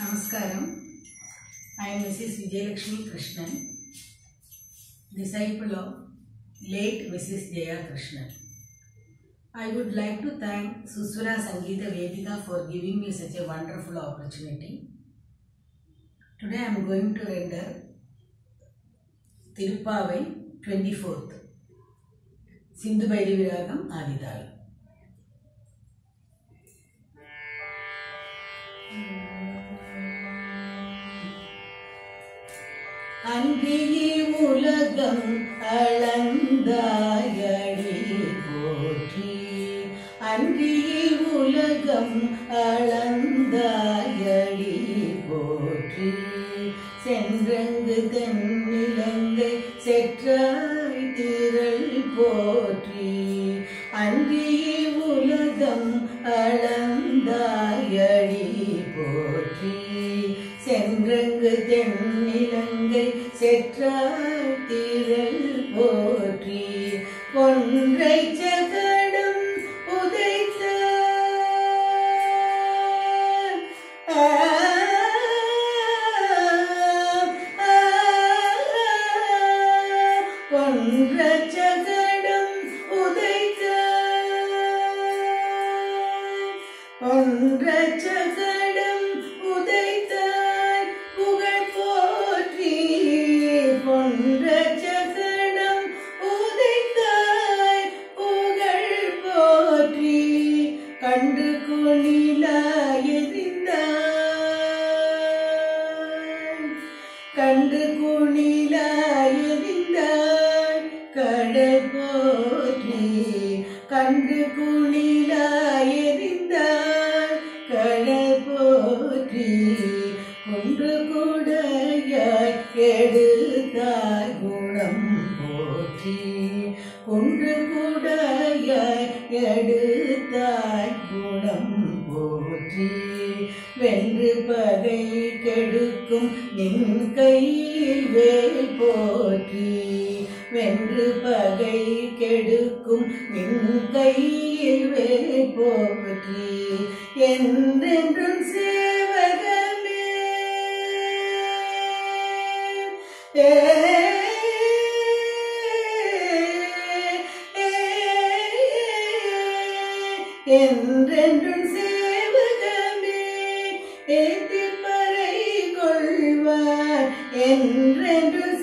Namaskaram. I am Mrs. Vijayalakshmi Krishnan, disciple of late Mrs. Jaya Krishnan. I would like to thank Suswara Sangeeta Vedika for giving me such a wonderful opportunity. Today I am going to render Tirupavai 24th. Sindhu Bhairavi Ragam Adidal. அன்றியே உலகம் அளந்தாயடி போற்றி அன்றியே உலகம் அளந்தாயடி போற்றி சென்றங்கு தென்னிலங்கை செற்றாய் திரள் போற்றி அன்றியே உலகம் அளந்தாயடி போற்றி சென்றங்கு தென்னிலங்கை செற்றாய் திரள் போற்றி ஒன்றை ஜகடும் உதைத்த ஆ, ஆ, ஒன்ற ஜகடும் உதைத்த ஒன்ற ஜகடம் உதைத்தாய் புகழ் போற்றி ஒன்ற ஜகடம் உதைத்தாய் புகழ் போற்றி கண்டு குளிலாய் எறிந்தாய் கண்டு குளிலாய் எறிந்தாய் கடல் போற்றி கண்டு குளிலாய் எறிந்தாய் கடல் போற்றி ஒன்று கூடையாய் எடுத்தாய் குணம் போற்றி ஒன்று கூடையாய் எடுத்தாய் குணம் போற்றி வென்று பகை கெடுக்கும் நின் கையில் வேல் போற்றி வென்று பகை கெடுக்கும் நின் கையில் வேல் போற்றி என்றென்றும் சேவகமே ஏ என்றென்றும் சேவகமே ஏத்திப்பறை கொள்வார் என்றென்று